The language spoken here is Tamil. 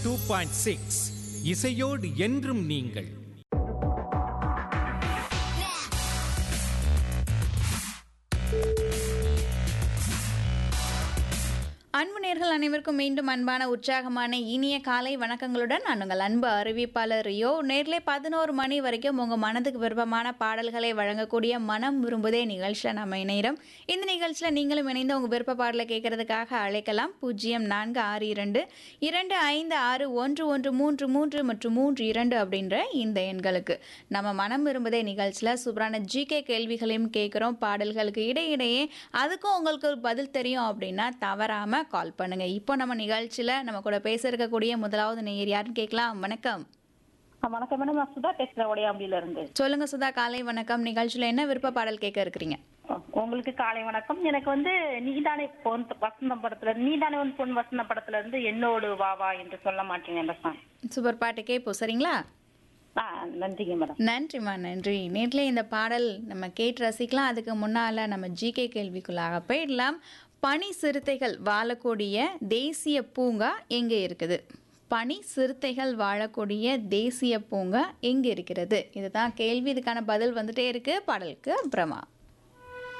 டூ பாயிண்ட் சிக்ஸ் இசையோடு என்றும் நீங்கள் அன்பு நேர்கள் அனைவருக்கும் மீண்டும் அன்பான உற்சாகமான இனிய காலை வணக்கங்களுடன் நான் உங்கள் அன்பு அறிவிப்பாளர் ரியோ நேரிலே பதினோரு மணி வரைக்கும் உங்கள் மனதுக்கு விருப்பமான பாடல்களை வழங்கக்கூடிய மனம் விரும்புதே நிகழ்ச்சியில் நம்ம இணைகிறோம் இந்த நிகழ்ச்சியில் நீங்களும் இணைந்து உங்கள் விருப்ப பாடலை கேட்கறதுக்காக அழைக்கலாம் பூஜ்ஜியம் நான்கு ஆறு இரண்டு இரண்டு ஐந்து ஆறு ஒன்று ஒன்று மூன்று மூன்று மற்றும் மூன்று இரண்டு அப்படின்ற இந்த எண்களுக்கு நம்ம மனம் விரும்புதே நிகழ்ச்சியில் சூப்பரான ஜிகே கேள்விகளையும் கேட்குறோம் பாடல்களுக்கு இடையிடையே அதுக்கும் உங்களுக்கு பதில் தெரியும் அப்படின்னா தவறாமல் கால் பண்ணுங்க இப்போ நம்ம நிகழ்ச்சியில் நம்ம கூட பேச இருக்கக்கூடிய முதலாவது நேயர் யாருன்னு கேட்கலாம் வணக்கம் ஆ, வணக்கம் மேடம் நான் சுதா பேசுறேன் உடையாம்பில இருந்து சொல்லுங்க சுதா காலை வணக்கம் நிகழ்ச்சியில் என்ன விருப்ப பாடல் கேட்க இருக்கிறீங்க உங்களுக்கு காலை வணக்கம் எனக்கு வந்து நீதானே பொன் வசந்தம் படத்துல நீதானே உன் பொன் வசந்த படத்துல இருந்து என்னோடு வா வா என்று சொல்ல மாட்டேங்க அந்த song. சூப்பர் பாட்டு கேட்போம் சரிங்களா ஆ நன்றிங்க மேடம் நன்றிம்மா நன்றி நேரில் இந்த பாடல் நம்ம கேட்டு ரசிக்கலாம் அதுக்கு முன்னால் நம்ம ஜிகே கேள்விக்குள்ளாக போயிடலாம் பனி சிறுத்தைகள் வாழக்கூடிய தேசிய பூங்கா எங்கே இருக்குது பனி சிறுத்தைகள் வாழக்கூடிய தேசிய பூங்கா எங்கே இருக்கிறது இதுதான் கேள்வி இதுக்கான பதில் வந்துட்டே இருக்கு பாடலுக்கு அப்புறமா